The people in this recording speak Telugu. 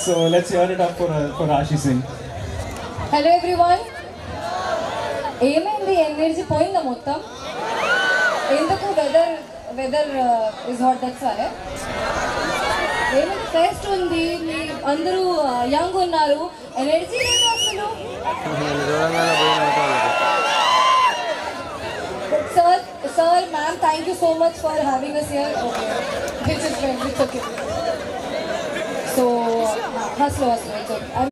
So let's hear it up for, uh, for Ashi Singh. Hello everyone ఏమైంది ఎనర్జీ పోయిందా మొత్తం ఎందుకు weather weather is hot that's why ఏమైంది ఫెస్ట్ ఉంది మీ అందరూ యంగ్ ఉన్నారు ఎనర్జీ లేదు అసలు sir sir ma'am thank you so much for having us here okay this is friend it's okay so hustle hustle it's okay